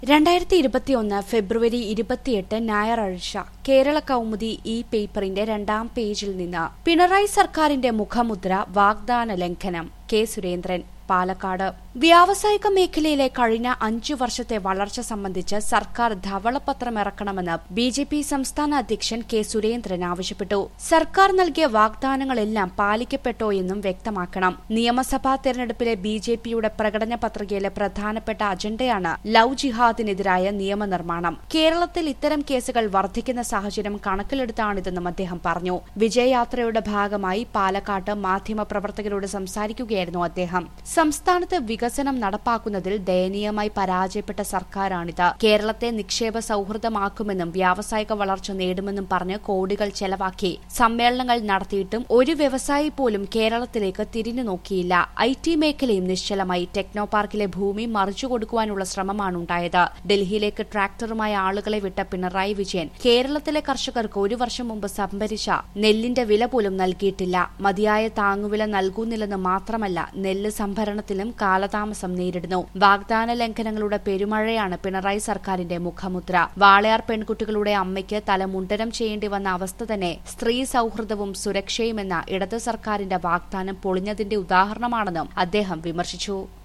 രണ്ടായിരത്തി ഇരുപത്തിയൊന്ന് ഫെബ്രുവരി ഇരുപത്തിയെട്ട് ഞായറാഴ്ച കേരള കൗമുദി ഈ പേപ്പറിന്റെ രണ്ടാം പേജിൽ നിന്ന് പിണറായി സർക്കാരിന്റെ മുഖമുദ്ര വാഗ്ദാന ലംഘനം കെ സുരേന്ദ്രൻ പാലക്കാട് വ്യാവസായിക മേഖലയിലെ കഴിഞ്ഞ അഞ്ചു വർഷത്തെ വളർച്ച സംബന്ധിച്ച് സർക്കാർ ധവളപത്രം ഇറക്കണമെന്ന് ബി ജെ പി സംസ്ഥാന അധ്യക്ഷൻ കെ സുരേന്ദ്രൻ ആവശ്യപ്പെട്ടു സർക്കാർ നൽകിയ വാഗ്ദാനങ്ങളെല്ലാം പാലിക്കപ്പെട്ടോ എന്നും വ്യക്തമാക്കണം നിയമസഭാ തെരഞ്ഞെടുപ്പിലെ ബി ജെ പിയുടെ പ്രകടന പത്രികയിലെ പ്രധാനപ്പെട്ട അജണ്ടയാണ് ലവ് ജിഹാദിനെതിരായ നിയമനിർമ്മാണം കേരളത്തിൽ ഇത്തരം കേസുകൾ വർദ്ധിക്കുന്ന സാഹചര്യം കണക്കിലെടുത്താണിതെന്നും അദ്ദേഹം പറഞ്ഞു വിജയയാത്രയുടെ ഭാഗമായി പാലക്കാട്ട് മാധ്യമപ്രവർത്തകരോട് സംസാരിക്കുകയായിരുന്നു അദ്ദേഹം സംസ്ഥാനത്ത് വികസനം നടപ്പാക്കുന്നതിൽ ദയനീയമായി പരാജയപ്പെട്ട സർക്കാരാണിത് കേരളത്തെ നിക്ഷേപ സൌഹൃദമാക്കുമെന്നും വ്യാവസായിക വളർച്ച നേടുമെന്നും പറഞ്ഞ് കോടികൾ ചെലവാക്കി സമ്മേളനങ്ങൾ നടത്തിയിട്ടും ഒരു വ്യവസായി പോലും കേരളത്തിലേക്ക് തിരിഞ്ഞു നോക്കിയില്ല ഐ ടി മേഖലയും നിശ്ചലമായി ടെക്നോ പാർക്കിലെ ഭൂമി മറിച്ചുകൊടുക്കുവാനുള്ള ശ്രമമാണുണ്ടായത് ഡൽഹിയിലേക്ക് ട്രാക്ടറുമായ ആളുകളെ വിട്ട പിണറായി വിജയൻ കേരളത്തിലെ കർഷകർക്ക് ഒരു വർഷം മുമ്പ് സംഭരിച്ച നെല്ലിന്റെ വില പോലും നൽകിയിട്ടില്ല മതിയായ താങ്ങുവില നൽകുന്നില്ലെന്ന് മാത്രമല്ല നെല്ല് സംഭരണത്തിലും കാലതാമസം നേരിടുന്നു വാഗ്ദാന ലംഘനങ്ങളുടെ പെരുമഴയാണ് പിണറായി സർക്കാരിന്റെ മുഖമുദ്ര വാളയാർ പെൺകുട്ടികളുടെ അമ്മയ്ക്ക് തലമുണ്ടനം ചെയ്യേണ്ടി വന്ന അവസ്ഥ തന്നെ സ്ത്രീ സൌഹൃദവും സുരക്ഷയുമെന്ന ഇടത് സർക്കാരിന്റെ വാഗ്ദാനം പൊളിഞ്ഞതിന്റെ ഉദാഹരണമാണെന്നും അദ്ദേഹം വിമർശിച്ചു